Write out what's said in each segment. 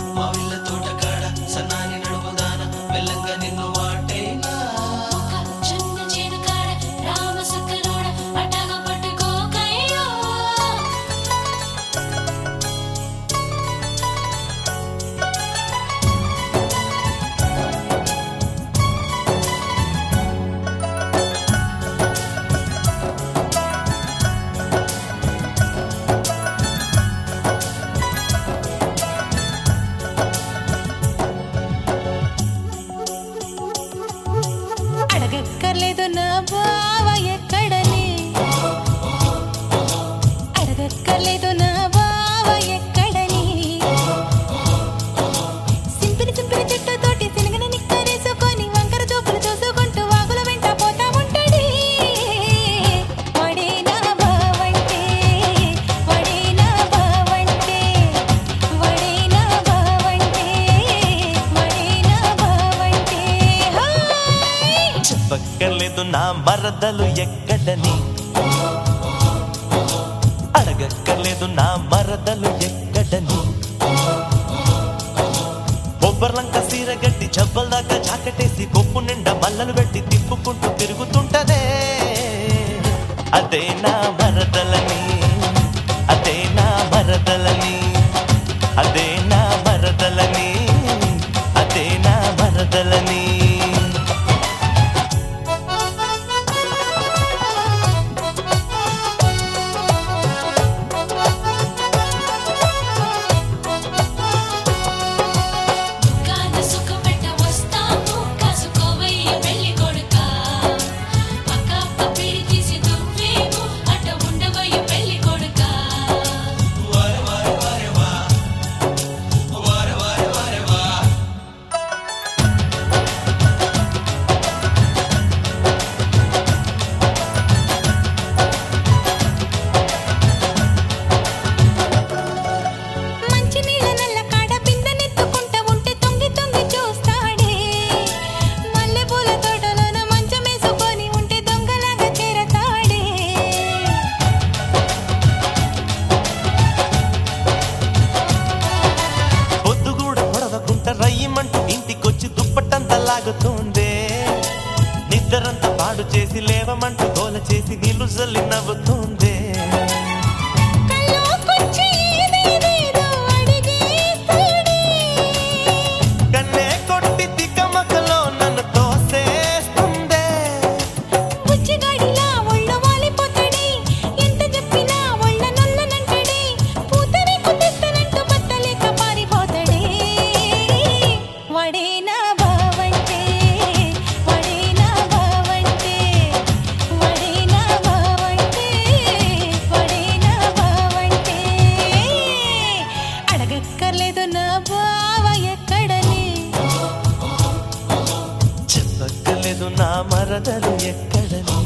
మావిళ్ళ తోట కాడ సన్నాని నడుపుదాన మెల్లంగా నిన్ను వాటేనా చిన్న చేను కాడ రామ సక్కనోడ అటగ పట్టుకోకయ్యో అడగక్కర్లేదు నా బావ ఎక్కడని అడగక్కర్లేదు నా బావ ఎక్కడని సింపిరి సింపిరి చెట్టుతోటి సినగన నిక్కరేసుకొని వంకర చూపులు చూసుకుంటూ వాగుల వెంట పోతా ఉంటాడు వాడే నా బావంటే వాడే నా బావంటే వాడే నా బావంటే వాడే నా బావంటే హాయ్ చెప్పక్కర్లేదు నా మరదలు ఎక్కడని అడగక్కర్లేదు నా మరదలు ఎక్కడని బొబ్బర్లంక సీర గట్టి జబ్బల దాకా జాకెటేసి కొప్పు నిండా మల్లలు పెట్టి తిప్పుకుంటూ తిరుగుతుంటదే అదే నా మరదలని అదే నా మరదలని అదే నా మరదలని అదే నా మరదలని దుకాణ సుఖపెట్ట వస్తాము కాసుకోవయ్య పెళ్లి కొడుకా పక్క పప్పిడి తీసి దువ్వేము అట్ట ఉండవయ్య పెళ్లి కొడుకా మంచి నీళ్ళ నల్ల కాడ బిందెనెత్తుకుంట ఉంటే తొంగి తొంగి చూస్తాడే మల్లెపూల తోటలోన మంచమేసుకొని ఉంటే దొంగలాగా చేరతాడే పొద్దు కూడా పొడవకుంట రయ్యమంటూ ఇంటికొచ్చి దుప్పటంతా లాగుతుందే నిద్రంతా పాడు చేసి లేవమంటూ గోల చేసి నీళ్లు జల్లి నవ్వుతుందే కల్లోకొచ్చి ఏదేదేదో అడిగేస్తాడే కన్నే కొట్టి తికమకలో నన్ను తోసేస్తుందే బుజ్జిగాడిలా ఒళ్ళ వాలిపోతాడే ఎంత చెప్పినా ఒళ్ళ నొల్లనంటాడే పూతరేకు తెస్తనంటూ బత్తలేక పారిపోతాడే వాడే నా బావంటే వాడే నా బావంటే వాడే నా బావంటే వాడే నా బావంటే అడగక్కర్లేదు నా బావ ఎక్కడని చెప్పక్కలేదు నా మరదలు ఎక్కడని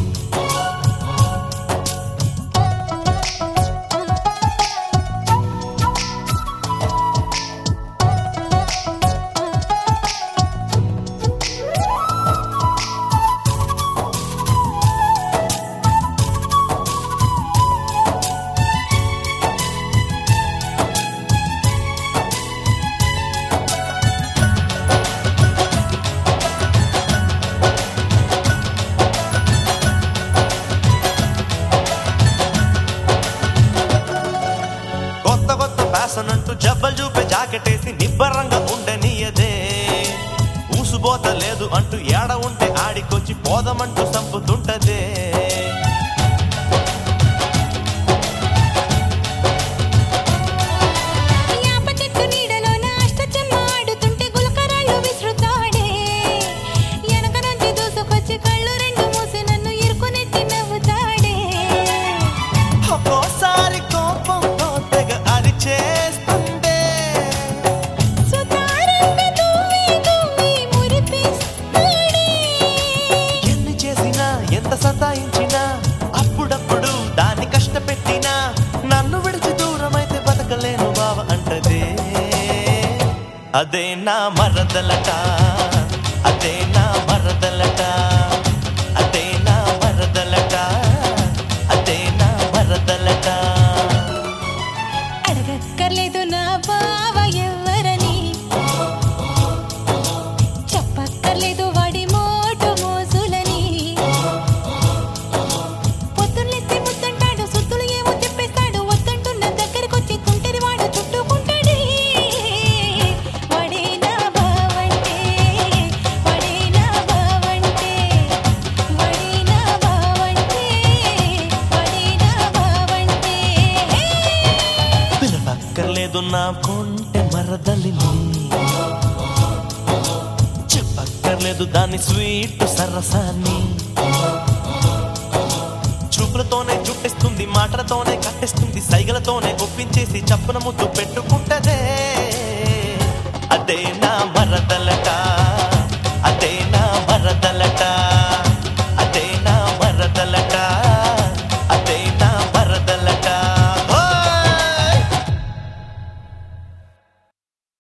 కొత్త కొత్త ఫ్యాషన్ అంటూ జబ్బలు చూపే జాకెటేసి నిబ్బరంగా ఉండనీయదే ఊసుబోత లేదు అంటూ ఏడ ఉంటే ఆడికొచ్చి పోదమంటూ సంపుతుంటదే యాప చెట్టు నీడలోన అష్టచెమ్మ ఆడుతుంటే గులకరాళ్ళు విసురుతాడే వెనక నుంచి దూసుకొచ్చి కళ్ళు రెండు మూసి నన్ను ఇరుకునెట్టి నవ్వుతాడే ఒక్కోసారి కోపంతో తెగ అరిచేస్తుందే సుతారంగా దువ్వి దువ్వి మురిపిస్తాడే ఎన్ని చేసినా ఎంత సతాయించినా అప్పుడప్పుడు దాన్ని కష్టపెట్టినా నన్ను విడిచి దూరమైతే బతకలేను బావ అంటదే అదే నా మరదలట అదే నా మరదలట అదే నా మరదలట అదే నా మరదలట అడగక్కర్లేదు నా బావ ఎవ్వరని కొంటె మరదలిని చెప్పక్కర్లేదు దాని స్వీట్ సరసాన్ని చూపులతోనే చుట్టిస్తుంది మాటలతోనే కట్టిస్తుంది సైగలతోనే ఒప్పించేసి చప్పున ముద్దు పెట్టుకుంటదే అదే నా మరదలట